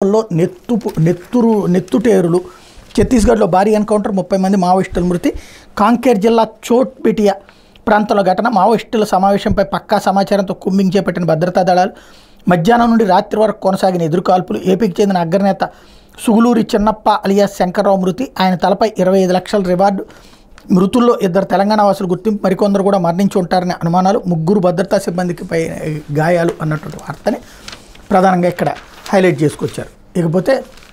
కాల్పుల్లో నెత్తుపు నెత్తురు నెత్తుటేరులు ఛత్తీస్గఢ్లో భారీ ఎన్కౌంటర్ ముప్పై మంది మావోయిస్టుల మృతి కాంకేర్ జిల్లా చోట్బిటియా ప్రాంతంలో ఘటన మావోయిస్టుల సమావేశంపై పక్కా సమాచారంతో కుమ్మింగ్ చేపట్టిన భద్రతా దళాలు మధ్యాహ్నం నుండి రాత్రి వరకు కొనసాగిన ఎదురుకాల్పులు ఏపీకి చెందిన అగ్రనేత సుగులూరి చిన్నప్ప అలియాస్ శంకర్రావు మృతి ఆయన తలపై ఇరవై ఐదు లక్షల రివార్డు మృతుల్లో ఇద్దరు తెలంగాణ వాసులు గుర్తింపు మరికొందరు కూడా మరణించి ఉంటారనే అనుమానాలు ముగ్గురు భద్రతా సిబ్బందికి పై గాయాలు అన్నటువంటి వార్తని ప్రధానంగా ఇక్కడ హైలైట్ చేసుకొచ్చారు ఇకపోతే